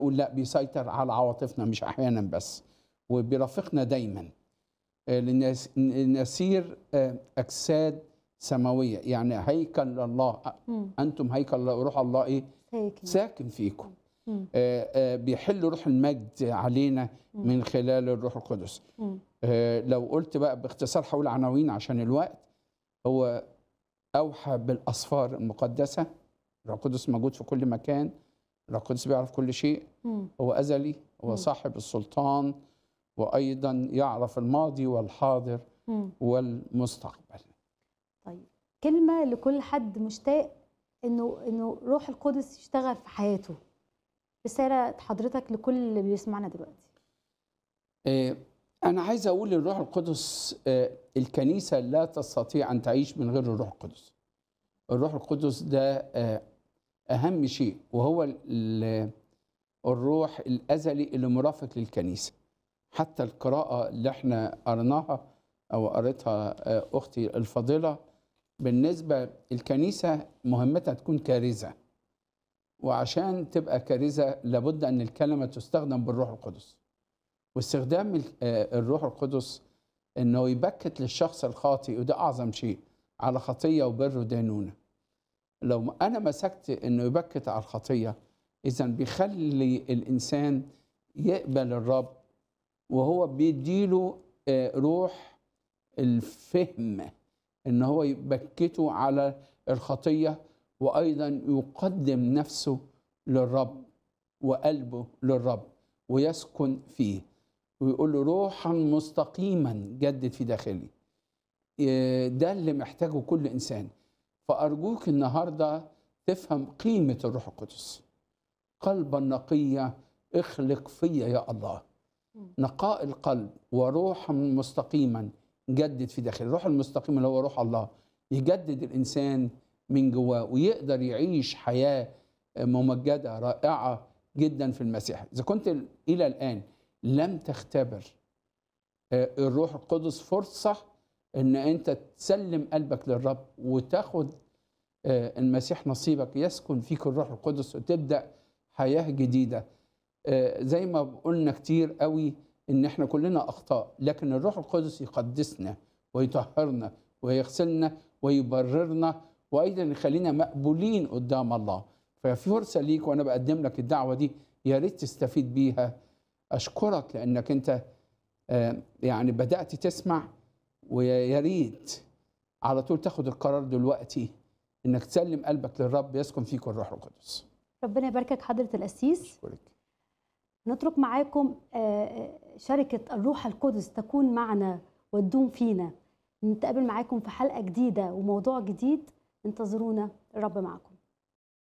لا بيسيطر على عواطفنا مش احيانا بس وبيرافقنا دايما آه، لنس- نسير آه، اجساد سماويه يعني هيكل الله مم. انتم هيكل الله روح الله ايه ساكن ساكن فيكم مم. آه، آه، بيحل روح المجد علينا مم. من خلال الروح القدس مم. آه، لو قلت بقى باختصار هقول عناوين عشان الوقت هو اوحى بالاصفار المقدسه الروح القدس موجود في كل مكان الروح القدس بيعرف كل شيء مم. هو ازلي هو مم. صاحب السلطان وايضا يعرف الماضي والحاضر مم. والمستقبل طيب كلمة لكل حد مشتاق انه انه روح القدس يشتغل في حياته رسالة حضرتك لكل اللي بيسمعنا دلوقتي آه، أنا عايز أقول للروح القدس آه، الكنيسة لا تستطيع أن تعيش من غير الروح القدس. الروح القدس ده آه، أهم شيء وهو ال- الروح الأزلي اللي مرافق للكنيسة. حتى القراءة اللي احنا قرناها أو قريتها آه، أختي الفاضلة بالنسبة الكنيسة مهمتها تكون كارثة. وعشان تبقى كارثة لابد أن الكلمة تستخدم بالروح القدس. واستخدام ال- آه، الروح القدس انه يبكت للشخص الخاطئ وده اعظم شيء على خطيه وبر ودينونه. لو انا مسكت انه يبكت على الخطيه اذا بيخلي الانسان يقبل الرب وهو بيديله آه، روح الفهم ان هو يبكته على الخطيه وايضا يقدم نفسه للرب وقلبه للرب ويسكن فيه ويقول له روحا مستقيما جدد في داخلي إيه ده اللي محتاجه كل انسان فارجوك النهارده تفهم قيمه الروح القدس قلبا نقيا اخلق فيا يا الله نقاء القلب وروحا مستقيما جدد في داخلي الروح المستقيم اللي هو روح الله يجدد الانسان من جواه ويقدر يعيش حياه ممجده رائعه جدا في المسيح اذا كنت الى الان لم تختبر آه، الروح القدس فرصه ان انت تسلم قلبك للرب وتاخد آه، المسيح نصيبك يسكن فيك الروح القدس وتبدا حياه جديده آه، زي ما قلنا كتير قوي ان احنا كلنا اخطاء لكن الروح القدس يقدسنا ويطهرنا ويغسلنا ويبررنا وايضا يخلينا مقبولين قدام الله ففي فرصه ليك وانا بقدم لك الدعوه دي يا ريت تستفيد بيها اشكرك لانك انت آه، يعني بدات تسمع ويا ريت على طول تاخد القرار دلوقتي انك تسلم قلبك للرب يسكن فيك الروح القدس ربنا يباركك حضرة القسيس اشكرك نترك معاكم آه، آه، شركة الروح القدس تكون معنا وتدوم فينا نتقابل معاكم في حلقة جديدة وموضوع جديد انتظرونا الرب معكم